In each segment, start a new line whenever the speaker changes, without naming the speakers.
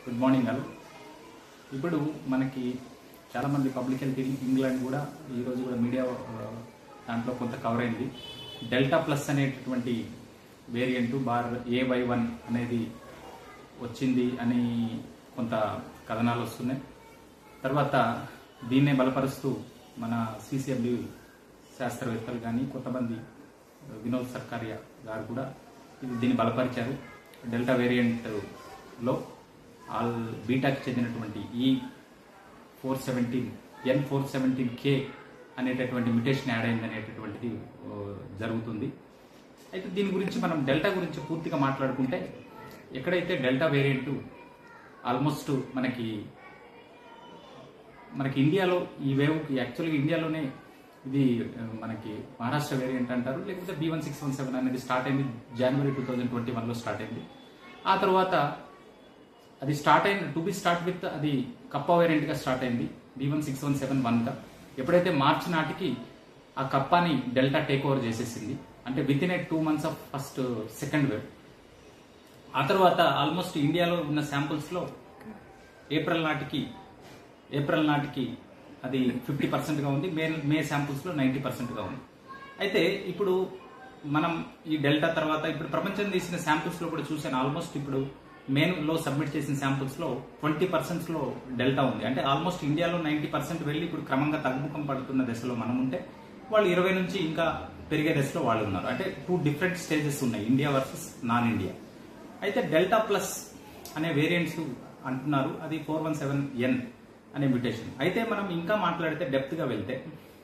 good morning అల్ ఇప్పుడు మనకి చాలామంది పబ్లిక్ హెల్త్ ఇన్ ఇంగ్లాండ్ కూడా ఈరోజు కూడా మీడియా ఆ, దాంట్లో కొంత కవర్ అయింది డెల్టా ప్లస్ అనేటటువంటి variant bar A by one అనేది వచ్చింది అని కొంత కథనాలు వస్తున్నాయి తర్వాత దీన్నే బలపరుస్తూ మన సిసిఎఫ్డి శాస్త్రవేత్తలు కానీ కొంతమంది వినోద్ సర్కారియా గారు కూడా ఇది దీన్ని బలపరిచారు డెల్టా వేరియంట్లో ఆల్ బీటాకి చెందినటువంటి ఈ four seventeen N four seventeen K అనేటటువంటి మ్యుటేషన్ యాడ్ అయింది అనేటటువంటిది ఓ, జరుగుతుంది అయితే దీని గురించి మనం డెల్టా గురించి పూర్తిగా మాట్లాడుకుంటే ఎక్కడైతే డెల్టా వేరియంట్ ఆల్మోస్ట్ మనకి మనకి ఇండియాలో ఈ వేవ్ యాక్చువల్గా ఇండియాలోనే ఇది ఆ, మనకి మహారాష్ట్ర వేరియంట్ అంటారు లేకపోతే B one six one seven అనేది స్టార్ట్ అయింది జనవరి టూ థౌజండ్ ట్వంటీ వన్లో స్టార్ట్ అయింది ఆ తర్వాత అది స్టార్ట్ అయింది టు బి స్టార్ట్ విత్ అది కప్ప వేరియంట్గా స్టార్ట్ అయింది B one six one seven వన్గా ఎప్పుడైతే మార్చి నాటికి ఆ కప్పాని డెల్టా టేక్ ఓవర్ చేసేసింది అంటే within a two months of first second wave ఆ తర్వాత ఆల్మోస్ట్ ఇండియాలో ఉన్న శాంపుల్స్లో ఏప్రిల్ నాటికి ఏప్రిల్ నాటికి అది ఫిఫ్టీ పర్సెంట్గా ఉంది మే మే శాంపుల్స్లో నైంటీ పర్సెంట్గా ఉంది అయితే ఇప్పుడు మనం ఈ డెల్టా తర్వాత ఇప్పుడు ప్రపంచం తీసిన శాంపుల్స్లో కూడా చూసాను ఆల్మోస్ట్ ఇప్పుడు మేలో సబ్మిట్ చేసిన శాంపుల్స్లో ట్వంటీ పర్సెంట్స్లో డెల్టా ఉంది అంటే ఆల్మోస్ట్ ఇండియాలో నైంటీ పర్సెంట్ వెళ్ళి ఇప్పుడు క్రమంగా తగ్గుముఖం పడుతున్న దశలో మనం ఉంటే వాళ్ళు ఇరవై నుంచి ఇంకా పెరిగే దశలో వాళ్ళు ఉన్నారు అంటే టూ డిఫరెంట్ స్టేజెస్ ఉన్నాయి ఇండియా వర్సెస్ నాన్ ఇండియా అయితే డెల్టా ప్లస్ అనే వేరియంట్స్ అంటున్నారు అది ఫోర్ వన్ సెవెన్ ఎన్ అనే మ్యూటేషన్ అయితే మనం ఇంకా మాట్లాడితే డెప్త్గా వెళ్తే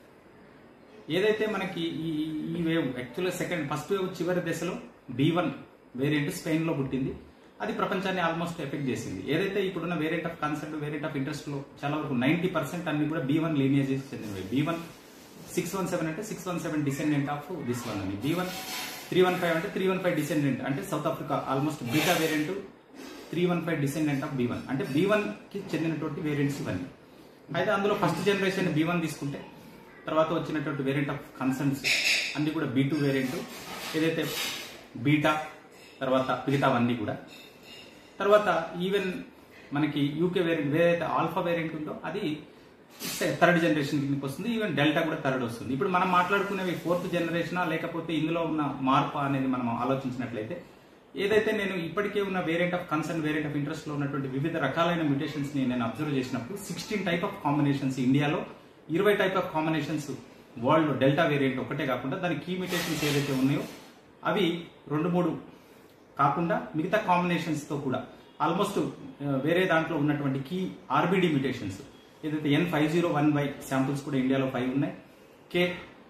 ఏదైతే మనకి ఈ ఈ వేవ్ యాక్చువల్గా సెకండ్ ఫస్ట్ వేవ్ చివరి దశలో బీ వన్ వేరియంట్ స్పెయిన్లో పుట్టింది అది ప్రపంచాన్ని ఆల్మోస్ట్ ఎఫెక్ట్ చేసింది ఏదైతే ఇప్పుడున్న variant of concern variant of ఇంట్రెస్ట్లో చాలా వరకు నైంటీ పర్సెంట్ అన్ని కూడా బీ వన్ లీనియేజెస్ చెందినవి B one six one seven అంటే six one seven descendant of this one అని B one three one five అంటే త్రీ వన్ ఫైవ్ డిసెండెంట్ అంటే South Africa almost beta variant three one five descendant of B one అంటే B one కి చెందినటువంటి variants ఇవన్నీ అయితే అందులో first generation be one తీసుకుంటే తర్వాత వచ్చినటువంటి వేరియంట్ ఆఫ్ కన్సర్న్స్ అన్ని కూడా బీ టూ వేరియంట్ ఏదైతే బీటా తర్వాత మిగతావన్నీ కూడా తర్వాత ఈవెన్ మనకి యూకే వేరియంట్ ఏదైతే ఆల్ఫా వేరియంట్ ఉందో అది థర్డ్ జనరేషన్ కిందకి వస్తుంది ఈవెన్ డెల్టా కూడా థర్డ్ వస్తుంది ఇప్పుడు మనం మాట్లాడుకునేవి ఫోర్త్ జనరేషనా లేకపోతే ఇందులో ఉన్న మార్పు అనేది మనం ఆలోచించినట్లయితే ఏదైతే నేను ఇప్పటికే ఉన్న variant of concern variant of interest లో ఉన్నటువంటి వివిధ రకాలైన మ్యూటేషన్స్ ని నేను అబ్జర్వ్ చేసినప్పుడు సిక్స్టీన్ టైప్ ఆఫ్ కాంబినేషన్స్ ఇండియాలో ఇరవై టైప్ ఆఫ్ కాంబినేషన్స్ వరల్డ్ లో డెల్టా వేరియంట్ ఒకటే కాకుండా దాని కీ మ్యూటేషన్స్ ఏదైతే ఉన్నాయో అవి రెండు మూడు కాకుండా మిగతా కాంబినేషన్స్ తో కూడా ఆల్మోస్ట్ వేరే దాంట్లో ఉన్నటువంటి కీ ఆర్బిడి మ్యూటేషన్స్ ఏదైతే N five zero one Y samples కూడా ఇండియాలో ఫైవ్ ఉన్నాయి కే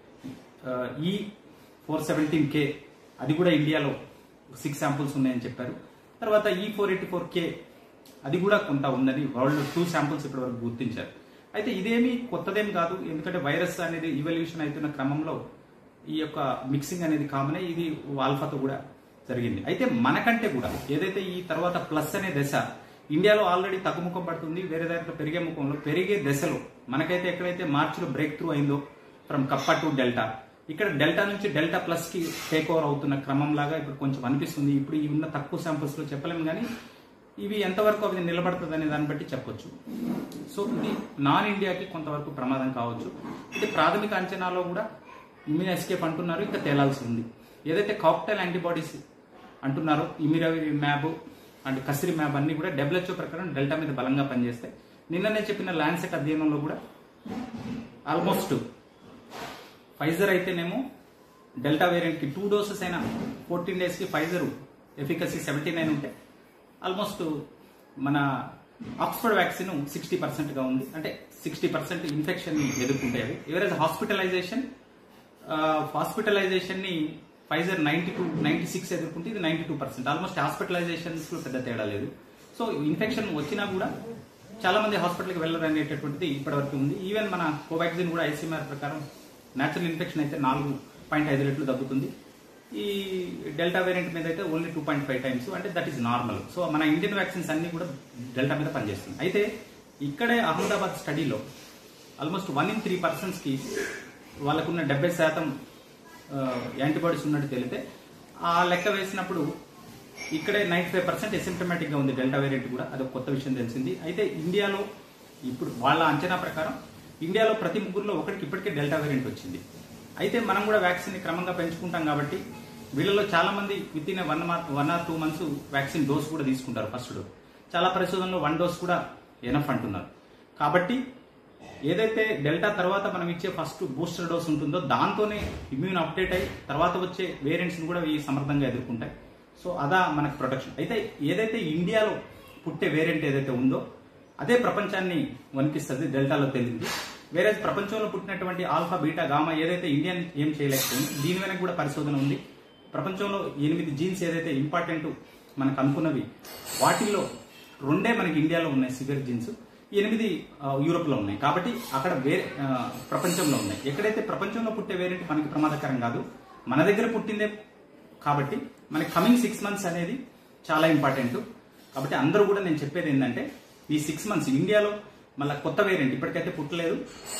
ఈ ఫోర్ సెవెంటీన్ కే అది కూడా ఇండియాలో సిక్స్ శాంపుల్స్ ఉన్నాయని చెప్పారు తర్వాత ఈ ఫోర్ ఎయిటీ ఫోర్ కే అది కూడా కొంత ఉందని వరల్డ్ టూ శాంపుల్స్ ఇప్పటి వరకు గుర్తించారు అయితే ఇదేమి కొత్తదేం కాదు ఎందుకంటే వైరస్ అనేది ఇవల్యూషన్ అవుతున్న క్రమంలో ఈ యొక్క మిక్సింగ్ అనేది కామన్ ఇది ఆల్ఫాతో కూడా జరిగింది అయితే మనకంటే కూడా ఏదైతే ఈ తర్వాత ప్లస్ అనే దశ ఇండియాలో ఆల్రెడీ తగ్గుముఖం పడుతుంది వేరే దాంట్లో పెరిగే ముఖంలో పెరిగే దశలో మనకైతే ఎక్కడైతే మార్చిలో బ్రేక్ త్రూ అయిందో ఫ్రమ్ కప్ప టు డెల్టా ఇక్కడ డెల్టా నుంచి డెల్టా ప్లస్ కి టేక్ ఓవర్ అవుతున్న క్రమం లాగా ఇప్పుడు కొంచెం అనిపిస్తుంది ఇప్పుడు ఈ ఉన్న తక్కువ శాంపుల్స్ లో చెప్పలేము కానీ ఇవి ఎంతవరకు అవి నిలబడుతుంది అనే దాన్ని బట్టి చెప్పొచ్చు సో ఇది నాన్ ఇండియాకి కొంతవరకు ప్రమాదం కావచ్చు ఇది ప్రాథమిక అంచనాలో కూడా ఇమ్యూన్ ఎస్కేప్ అంటున్నారు ఇంకా తేలాల్సి ఉంది ఏదైతే కాక్టైల్ యాంటీబాడీస్ అంటున్నారో imdevimab and casirivimab అన్ని కూడా డబ్ల్యూహెచ్ఓ ప్రకారం డెల్టా మీద బలంగా పనిచేస్తాయి నిన్ననే చెప్పిన ల్యాండ్సెట్ అధ్యయనంలో కూడా ఆల్మోస్ట్ ఫైజర్ అయితేనేమో డెల్టా వేరియంట్కి టూ డోసెస్ అయినా ఫోర్టీన్ డేస్కి ఫైజర్ ఎఫికసీ సెవెంటీ నైన్ ఉంటే ఆల్మోస్ట్ మన ఆక్స్ఫర్డ్ వ్యాక్సిన్ సిక్స్టీ పర్సెంట్గా ఉంది అంటే సిక్స్టీ పర్సెంట్ ఇన్ఫెక్షన్ ఎదుర్కొంటాయి అవి ఎవరైతే హాస్పిటలైజేషన్ హాస్పిటలైజేషన్ ని Pfizer ninety two ninety six ఎదుర్కొంటే ఇది ninety two percent almost hospitalisations లో పెద్ద తేడా లేదు సో ఇన్ఫెక్షన్ వచ్చినా కూడా చాలా మంది హాస్పిటల్కి వెళ్ళరు అనేటటువంటిది ఇప్పటివరకు ఉంది ఈవెన్ మన కోవాక్సిన్ కూడా ఐసీఎంఆర్ ప్రకారం న్యాచురల్ ఇన్ఫెక్షన్ అయితే నాలుగు పాయింట్ ఐదు రెట్లు తగ్గుతుంది ఈ డెల్టా వేరియంట్ మీద అయితే only two point five times అంటే దట్ ఈస్ నార్మల్ సో మన ఇండియన్ వ్యాక్సిన్స్ అన్ని కూడా డెల్టా మీద పనిచేస్తుంది అయితే ఇక్కడే అహ్మదాబాద్ స్టడీలో ఆల్మోస్ట్ వన్ ఇన్ త్రీ పర్సన్స్కి వాళ్ళకున్న డెబ్బై శాతం యాంటీబాడీస్ ఉన్నట్టు తెలితే ఆ లెక్క వేసినప్పుడు ఇక్కడే నైన్టీ ఫైవ్ పర్సెంట్ ఎసిమ్టమాటిక్ గా ఉంది డెల్టా వేరియంట్ కూడా అది ఒక కొత్త విషయం తెలిసింది అయితే ఇండియాలో ఇప్పుడు వాళ్ళ అంచనా ప్రకారం ఇండియాలో ప్రతి ముగ్గురులో ఒకరికి ఇప్పటికే డెల్టా వేరియంట్ వచ్చింది అయితే మనం కూడా వ్యాక్సిన్ క్రమంగా పెంచుకుంటాం కాబట్టి వీళ్ళలో చాలా మంది within one one or two months vaccine dose కూడా తీసుకుంటారు ఫస్ట్ డోస్ చాలా పరిశోధనలో వన్ డోస్ కూడా ఎనఫ్ అంటున్నారు కాబట్టి ఏదైతే డెల్టా తర్వాత మనం ఇచ్చే ఫస్ట్ బూస్టర్ డోస్ ఉంటుందో దాంతోనే ఇమ్యూన్ అప్డేట్ అయ్యి తర్వాత వచ్చే వేరియంట్స్ కూడా ఇవి సమర్థంగా ఎదుర్కొంటాయి సో అదా మనకు ప్రొటెక్షన్ అయితే ఏదైతే ఇండియాలో పుట్టే వేరియంట్ ఏదైతే ఉందో అదే ప్రపంచాన్ని వణికిస్తుంది డెల్టాలో తెలిసింది వేరే ప్రపంచంలో పుట్టినటువంటి ఆల్ఫా బీటా గామా ఏదైతే ఇండియన్ ఏం చేయలేకపోయింది దీని వెనక కూడా పరిశోధన ఉంది ప్రపంచంలో ఎనిమిది జీన్స్ ఏదైతే ఇంపార్టెంట్ మనకు అనుకున్నవి వాటిల్లో రెండే మనకి ఇండియాలో ఉన్నాయి సివియర్ జీన్స్ ఎనిమిది ఆ, యూరోప్లో ఉన్నాయి కాబట్టి అక్కడ వేరే ఆ, ప్రపంచంలో ఉన్నాయి ఎక్కడైతే ప్రపంచంలో పుట్టే వేరియంట్ మనకి ప్రమాదకరం కాదు మన దగ్గర పుట్టిందే కాబట్టి మనకి కమింగ్ సిక్స్ మంత్స్ అనేది చాలా ఇంపార్టెంట్ కాబట్టి అందరూ కూడా నేను చెప్పేది ఏంటంటే ఈ సిక్స్ మంత్స్ ఇండియాలో మళ్ళీ కొత్త వేరియంట్ ఇప్పటికైతే పుట్టలేదు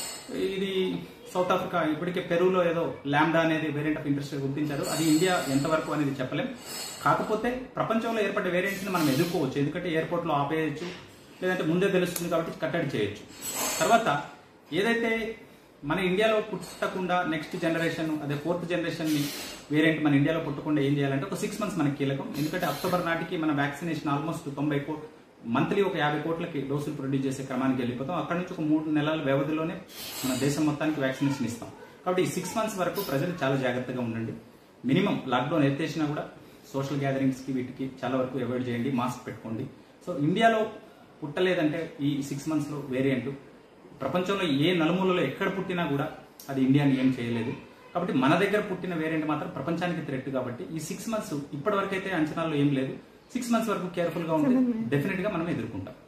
ఇది సౌత్ ఆఫ్రికా ఇప్పటికే పెరూలో ఏదో ల్యాండా అనేది వేరియంట్ ఆఫ్ ఇంట్రెస్ట్ గుర్తించారు అది ఇండియా ఎంతవరకు అనేది చెప్పలేం కాకపోతే ప్రపంచంలో ఏర్పడే వేరియంట్స్ని మనం ఎదుర్కోవచ్చు ఎందుకంటే ఎయిర్పోర్ట్లో ఆపేయచ్చు లేదంటే ముందే తెలుస్తుంది కాబట్టి కట్టడి చేయొచ్చు తర్వాత ఏదైతే మన ఇండియాలో పుట్టకుండా నెక్స్ట్ జనరేషన్ అదే ఫోర్త్ జనరేషన్ ని వేరియంట్ మన ఇండియాలో పుట్టకుండా ఏం చేయాలంటే ఒక సిక్స్ మంత్స్ మనకి కీలకం ఎందుకంటే అక్టోబర్ నాటికి మన వ్యాక్సినేషన్ ఆల్మోస్ట్ తొంభై కో మంత్లీ ఒక యాభై కోట్లకి డోసులు ప్రొడ్యూస్ చేసే క్రమానికి వెళ్ళిపోతాం అక్కడ నుంచి ఒక మూడు నెలల వ్యవధిలోనే మన దేశం మొత్తానికి వ్యాక్సినేషన్ ఇస్తాం కాబట్టి ఈ సిక్స్ మంత్స్ వరకు ప్రజలు చాలా జాగ్రత్తగా ఉండండి మినిమం లాక్డౌన్ ఎత్తేసినా కూడా సోషల్ గ్యాదరింగ్స్ కి వీటికి చాలా వరకు అవాయిడ్ చేయండి మాస్క్ పెట్టుకోండి సో ఇండియాలో పుట్టలేదంటే ఈ సిక్స్ మంత్స్ లో వేరియంట్ ప్రపంచంలో ఏ నలుమూలలో ఎక్కడ పుట్టినా కూడా అది ఇండియాని ఏం చేయలేదు కాబట్టి మన దగ్గర పుట్టిన వేరియంట్ మాత్రం ప్రపంచానికి థ్రెట్ కాబట్టి ఈ సిక్స్ మంత్స్ ఇప్పటి వరకు అయితే అంచనాల్లో ఏం లేదు సిక్స్ మంత్స్ వరకు కేర్ఫుల్ గా ఉంటే డెఫినెట్ గా మనం ఎదుర్కొంటాం